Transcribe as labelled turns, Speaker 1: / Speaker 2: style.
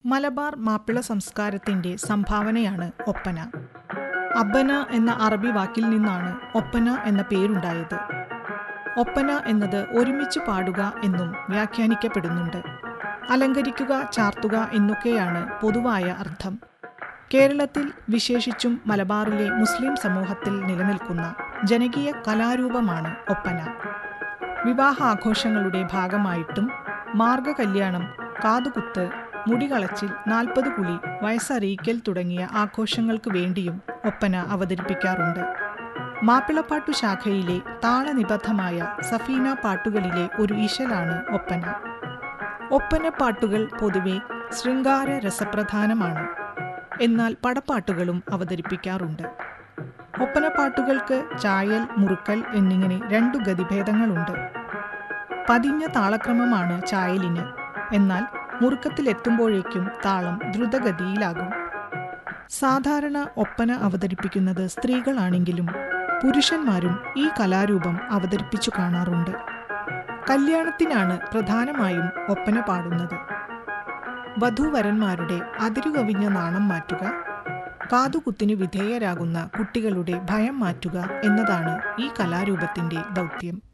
Speaker 1: മലബാർ മാപ്പിള സംസ്കാരത്തിന്റെ സംഭാവനയാണ് ഒപ്പന അബ്ബന എന്ന അറബി വാക്കിൽ നിന്നാണ് ഒപ്പന എന്ന പേരുണ്ടായത് ഒപ്പന എന്നത് ഒരുമിച്ച് പാടുക എന്നും വ്യാഖ്യാനിക്കപ്പെടുന്നുണ്ട് അലങ്കരിക്കുക ചാർത്തുക എന്നൊക്കെയാണ് പൊതുവായ അർത്ഥം കേരളത്തിൽ വിശേഷിച്ചും മലബാറിലെ മുസ്ലിം സമൂഹത്തിൽ നിലനിൽക്കുന്ന ജനകീയ കലാരൂപമാണ് ഒപ്പന വിവാഹാഘോഷങ്ങളുടെ ഭാഗമായിട്ടും മാർഗകല്യാണം കാതുകുത്ത് മുടികളച്ചിൽ നാൽപ്പത് കുളി വയസ്സറിയിക്കൽ തുടങ്ങിയ ആഘോഷങ്ങൾക്ക് വേണ്ടിയും ഒപ്പന അവതരിപ്പിക്കാറുണ്ട് മാപ്പിളപ്പാട്ടു ശാഖയിലെ താളനിബദ്ധമായ സഫീന പാട്ടുകളിലെ ഒരു ഇശലാണ് ഒപ്പന ഒപ്പന പാട്ടുകൾ പൊതുവെ ശൃംഗാര രസപ്രധാനമാണ് എന്നാൽ പടപ്പാട്ടുകളും അവതരിപ്പിക്കാറുണ്ട് ഒപ്പനപ്പാട്ടുകൾക്ക് ചായൽ മുറുക്കൽ എന്നിങ്ങനെ രണ്ടു ഗതിഭേദങ്ങളുണ്ട് പതിഞ്ഞ താളക്രമമാണ് ചായലിന് എന്നാൽ മുറുക്കത്തിലെത്തുമ്പോഴേക്കും താളം ദ്രുതഗതിയിലാകും സാധാരണ ഒപ്പന അവതരിപ്പിക്കുന്നത് സ്ത്രീകളാണെങ്കിലും പുരുഷന്മാരും ഈ കലാരൂപം അവതരിപ്പിച്ചു കാണാറുണ്ട് കല്യാണത്തിനാണ് പ്രധാനമായും ഒപ്പന പാടുന്നത് വധൂവരന്മാരുടെ അതിരുകവിഞ്ഞ നാണം മാറ്റുക കാതുകുത്തിനു വിധേയരാകുന്ന കുട്ടികളുടെ ഭയം മാറ്റുക എന്നതാണ് ഈ കലാരൂപത്തിന്റെ ദൗത്യം